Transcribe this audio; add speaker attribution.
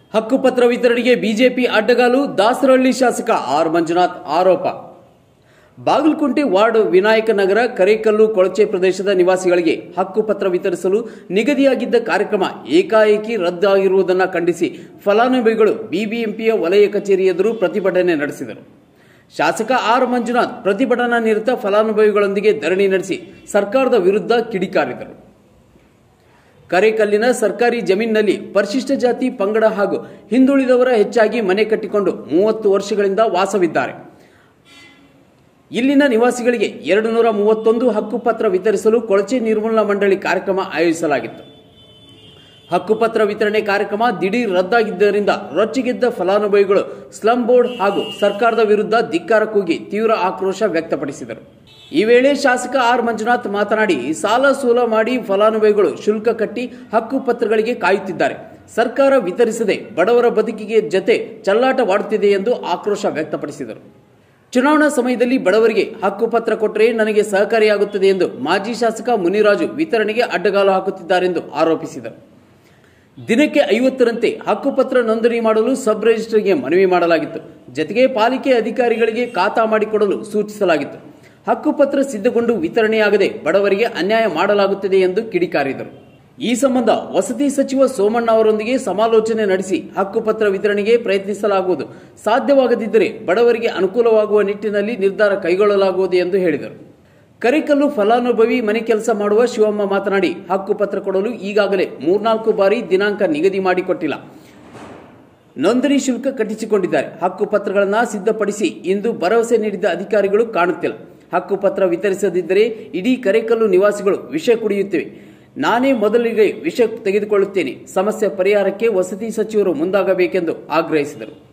Speaker 1: ಹಕ್ಕುಪತ್ರ ವಿತರಣೆಗೆ ಬಿಜೆಪಿ ಅಡ್ಡಗಾಲು ದಾಸರಹಳ್ಳಿ ಶಾಸಕ ಆರ್ ಮಂಜುನಾಥ್ ಆರೋಪ ಬಾಗಲಕೋಟೆ ವಾರ್ಡ್ ವಿನಾಯಕ ನಗರ ಕರೇಕಲ್ಲು ಕೊಳಚೆ ಪ್ರದೇಶದ ನಿವಾಸಿಗಳಿಗೆ ಹಕ್ಕುಪತ್ರ ವಿತರಿಸಲು ನಿಗದಿಯಾಗಿದ್ದ ಕಾರ್ಯಕ್ರಮ ಏಕಾಏಕಿ ರದ್ದಾಗಿರುವುದನ್ನು ಖಂಡಿಸಿ ಫಲಾನುಭವಿಗಳು ಬಿಬಿಎಂಪಿಯ ವಲಯ ಕಚೇರಿ ಎದುರು ಪ್ರತಿಭಟನೆ ನಡೆಸಿದರು ಶಾಸಕ ಆರ್ ಮಂಜುನಾಥ್ ಪ್ರತಿಭಟನಾ ನಿರತ ಫಲಾನುಭವಿಗಳೊಂದಿಗೆ ಧರಣಿ ನಡೆಸಿ ಸರ್ಕಾರದ ವಿರುದ್ಧ ಕಿಡಿಕಾರಿದರು ಕರೇಕಲ್ಲಿನ ಸರ್ಕಾರಿ ಜಮೀನಿನಲ್ಲಿ ಪರಿಶಿಷ್ಟ ಜಾತಿ ಪಂಗಡ ಹಾಗೂ ಹಿಂದುಳಿದವರ ಹೆಚ್ಚಾಗಿ ಮನೆ ಕಟ್ಟಿಕೊಂಡು ಮೂವತ್ತು ವರ್ಷಗಳಿಂದ ವಾಸವಿದ್ದಾರೆ ಇಲ್ಲಿನ ನಿವಾಸಿಗಳಿಗೆ ಎರಡು ನೂರ ಮೂವತ್ತೊಂದು ಹಕ್ಕುಪತ್ರ ವಿತರಿಸಲು ಕೊಳಚೆ ನಿರ್ಮೂಲನಾ ಮಂಡಳಿ ಕಾರ್ಯಕ್ರಮ ಆಯೋಜಿಸಲಾಗಿತ್ತು ಹಕ್ಕುಪತ್ರ ವಿತರಣೆ ಕಾರ್ಯಕ್ರಮ ದಿಢೀರ್ ರದ್ದಾಗಿದ್ದರಿಂದ ರೊಚ್ಚಿಗೆದ್ದ ಫಲಾನುಭವಿಗಳು ಸ್ಲಂ ಬೋರ್ಡ್ ಹಾಗೂ ಸರ್ಕಾರದ ವಿರುದ್ಧ ಧಿಕ್ಕಾರ ಕೂಗಿ ತೀವ್ರ ಆಕ್ರೋಶ ವ್ಯಕ್ತಪಡಿಸಿದರು ಈ ವೇಳೆ ಶಾಸಕ ಆರ್ ಮಂಜುನಾಥ್ ಮಾತನಾಡಿ ಸಾಲ ಸೋಲ ಮಾಡಿ ಫಲಾನುಭವಿಗಳು ಶುಲ್ಕ ಕಟ್ಟಿ ಹಕ್ಕುಪತ್ರಗಳಿಗೆ ಕಾಯುತ್ತಿದ್ದಾರೆ ಸರ್ಕಾರ ವಿತರಿಸದೆ ಬಡವರ ಬದುಕಿಗೆ ಜತೆ ಚಲ್ಲಾಟವಾಡುತ್ತಿದೆ ಎಂದು ಆಕ್ರೋಶ ವ್ಯಕ್ತಪಡಿಸಿದರು ಚುನಾವಣಾ ಸಮಯದಲ್ಲಿ ಬಡವರಿಗೆ ಹಕ್ಕುಪತ್ರ ಕೊಟ್ಟರೆ ನನಗೆ ಸಹಕಾರಿಯಾಗುತ್ತದೆ ಎಂದು ಮಾಜಿ ಶಾಸಕ ಮುನಿರಾಜು ವಿತರಣೆಗೆ ಅಡ್ಡಗಾಲು ಹಾಕುತ್ತಿದ್ದಾರೆಂದು ಆರೋಪಿಸಿದರು ದಿನಕ್ಕೆ ಐವತ್ತರಂತೆ ಹಕ್ಕುಪತ್ರ ನೋಂದಣಿ ಮಾಡಲು ಸಬ್ ರಿಜಿಸ್ಟರ್ಗೆ ಮನವಿ ಮಾಡಲಾಗಿತ್ತು ಜತೆಗೆ ಪಾಲಿಕೆ ಅಧಿಕಾರಿಗಳಿಗೆ ಖಾತಾ ಮಾಡಿಕೊಡಲು ಸೂಚಿಸಲಾಗಿತ್ತು ಹಕ್ಕುಪತ್ರ ಸಿದ್ಧಗೊಂಡು ವಿತರಣೆಯಾಗದೆ ಬಡವರಿಗೆ ಅನ್ಯಾಯ ಮಾಡಲಾಗುತ್ತದೆ ಎಂದು ಕಿಡಿಕಾರಿದರು ಈ ಸಂಬಂಧ ವಸತಿ ಸಚಿವ ಸೋಮಣ್ಣ ಅವರೊಂದಿಗೆ ಸಮಾಲೋಚನೆ ನಡೆಸಿ ಹಕ್ಕುಪತ್ರ ವಿತರಣೆಗೆ ಪ್ರಯತ್ನಿಸಲಾಗುವುದು ಸಾಧ್ಯವಾಗದಿದ್ದರೆ ಬಡವರಿಗೆ ಅನುಕೂಲವಾಗುವ ನಿಟ್ಟಿನಲ್ಲಿ ನಿರ್ಧಾರ ಕೈಗೊಳ್ಳಲಾಗುವುದು ಎಂದು ಹೇಳಿದರು ಕರಿಕಲ್ಲು ಫಲಾನುಭವಿ ಮನೆ ಕೆಲಸ ಮಾಡುವ ಶಿವಮ್ಮ ಮಾತನಾಡಿ ಹಕ್ಕುಪತ್ರ ಕೊಡಲು ಈಗಾಗಲೇ ಮೂರ್ನಾಲ್ಕು ಬಾರಿ ದಿನಾಂಕ ನಿಗದಿ ಮಾಡಿಕೊಟ್ಟಿಲ್ಲ ನೋಂದಣಿ ಶುಲ್ಕ ಕಟ್ಟಿಸಿಕೊಂಡಿದ್ದಾರೆ ಹಕ್ಕುಪತ್ರಗಳನ್ನು ಸಿದ್ಧಪಡಿಸಿ ಇಂದು ಭರವಸೆ ನೀಡಿದ ಅಧಿಕಾರಿಗಳು ಕಾಣುತ್ತಿಲ್ಲ ಹಕ್ಕುಪತ್ರ ವಿತರಿಸದಿದ್ದರೆ ಇಡೀ ಕರೇಕಲ್ಲು ನಿವಾಸಿಗಳು ವಿಷ ಕುಡಿಯುತ್ತೇವೆ ನಾನೇ ಮೊದಲಿಗೆ ವಿಷ ತೆಗೆದುಕೊಳ್ಳುತ್ತೇನೆ ಸಮಸ್ಯೆ ಪರಿಹಾರಕ್ಕೆ ವಸತಿ ಸಚಿವರು ಮುಂದಾಗಬೇಕೆಂದು ಆಗ್ರಹಿಸಿದರು